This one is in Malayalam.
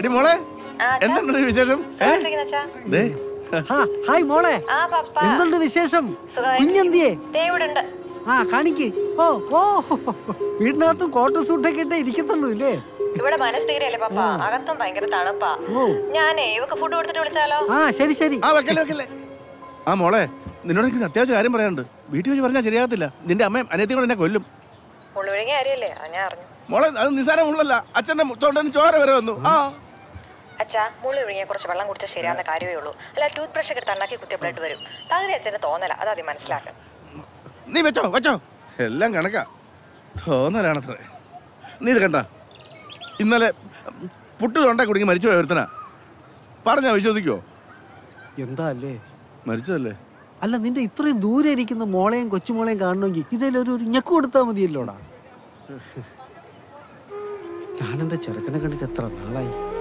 എടി മോളെ ആ, അച്ഛാ. എന്താണ് വിശേഷം ഏ സുഖായിട്ടിരിക്കുന്നു അച്ഛാ. ദേ ഹാ, ഹായ് മോളെ ആ പപ്പ എന്തുണ്ട് വിശേഷം സുഖായിട്ട് കുഞ്ഞെന്തിയേ ദേ ഇവിടെ ഉണ്ട് ആ കാണിക്ക് ഓ ഓ വീടിനകത്തും കോട്ട സൂട്ടൊക്കെ ഇട്ടേ ഇരിക്കത്തുള്ളൂ ഇല്ലേ ഇവിടെ മൈനസ് ഡിഗ്രി അല്ലേ പപ്പ അകത്തും ഭയങ്കര തണുപ്പാ ഓ ഞാനേ ഇവക്ക് ഫുഡ് കൊടുത്തിട്ട് വിളിച്ചാലോ ആ ശരി ശരി ആ വെക്കല്ലേ വെക്കല്ലേ ആ മോളെ നിന്നോട് എനിക്ക് ഒരു അത്യാവശ്യ കാര്യം പറയാനുണ്ട് വീട്ടിൽ വെച്ച് പറഞ്ഞാൽ ശരിയാകത്തില്ല നിന്റെ അമ്മയും അനിയത്തിയും കൂടെ എന്നെ കൊല്ലും മുള്ളുവിഴുങ്ങി കാര്യല്ലേ അത് ഞാൻ അറിഞ്ഞു മോളെ അത് നിസാരമുള്ളല്ല അച്ഛന്റെ തൊണ്ടെന്ന് ചോര വരെ വന്നു ആ അച്ഛാ മുള്ളു വിഴുങ്ങിയ കുറച്ച് വെള്ളം കുടിച്ചാൽ ശരിയാവുന്ന കാര്യമേ ഉള്ളൂ അല്ല ടൂത്ത് ബ്രഷ് ഒക്കെ എടുത്ത് അണ്ണാക്കി കുത്തിയ ബ്ലഡ് വരും പകുതി അച്ഛന്റെ തോന്നല അതാദ്യം മനസ്സിലാക്കാൻ നീ വെച്ചോ വെച്ചോ എല്ലാം കണക്കാ തോന്നലാണത്രേ നീ ഇത് കണ്ട ഇന്നലെ പുട്ട് തൊണ്ട കുടുങ്ങി മരിച്ചു പോയ ഒരുത്തനാ പറഞ്ഞാ വിശ്വസിക്കോ എന്താ അല്ലേ മരിച്ചതല്ലേ അല്ല നിന്റെ ഇത്രയും ദൂരെ ഇരിക്കുന്ന മോളെയും കൊച്ചുമോളെയും കാണണമെങ്കിൽ ഇതിലൊരു ഒരു ഞെക്ക് കൊടുത്താൽ മതിയല്ലോടാ ഞാൻ എന്റെ ചെറുക്കനെ കണ്ടിട്ട് എത്ര നാളായി